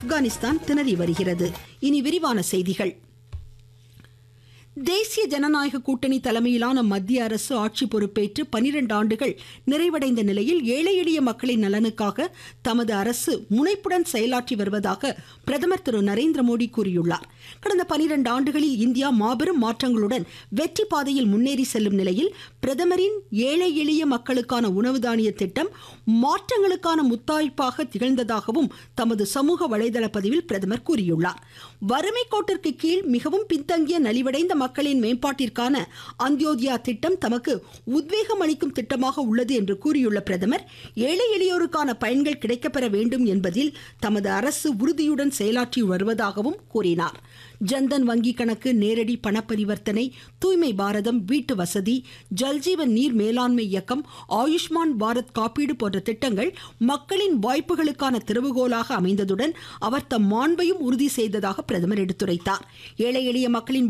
ஆப்கானிஸ்தான் திணறி வருகிறது இனி விரிவான செய்திகள் தேசிய ஜனநாயக கூட்டணி தலைமையிலான மத்திய அரசு ஆட்சி பொறுப்பேற்று பனிரெண்டு ஆண்டுகள் நிறைவடைந்த நிலையில் ஏழை எளிய மக்களின் நலனுக்காக தமது அரசு முனைப்புடன் செயலாற்றி வருவதாக பிரதமர் திரு நரேந்திர மோடி கூறியுள்ளார் கடந்த பனிரெண்டு ஆண்டுகளில் இந்தியா மாபெரும் மாற்றங்களுடன் வெற்றி பாதையில் முன்னேறி செல்லும் நிலையில் பிரதமரின் ஏழை எளிய மக்களுக்கான உணவு தானிய திட்டம் மாற்றங்களுக்கான முத்தாய்ப்பாக திகழ்ந்ததாகவும் தமது சமூக வலைதள பதிவில் பிரதமர் கூறியுள்ளார் வறுமை கோட்டிற்கு கீழ் மிகவும் பின்தங்கிய நலிவடைந்த மக்களின் மேம்பாட்டிற்கான அந்தியோதயா திட்டம் தமக்கு உத்வேகம் அளிக்கும் திட்டமாக உள்ளது என்று கூறியுள்ள பிரதமர் ஏழை எளியோருக்கான பயன்கள் கிடைக்கப்பெற வேண்டும் என்பதில் தமது அரசு உறுதியுடன் செயலாற்றி வருவதாகவும் கூறினார் ஜன்தன் வங்கி கணக்கு நேரடி பண பரிவர்த்தனை தூய்மை பாரதம் வீட்டு வசதி ஜல்ஜீவன் நீர் மேலாண்மை இயக்கம் ஆயுஷ்மான் பாரத் காப்பீடு போன்ற திட்டங்கள் மக்களின் வாய்ப்புகளுக்கான திறவுகோலாக அமைந்ததுடன் அவர் தம் மாண்பையும் உறுதி செய்ததாக பிரதமர் எடுத்துரைத்தார் ஏழை எளிய மக்களின்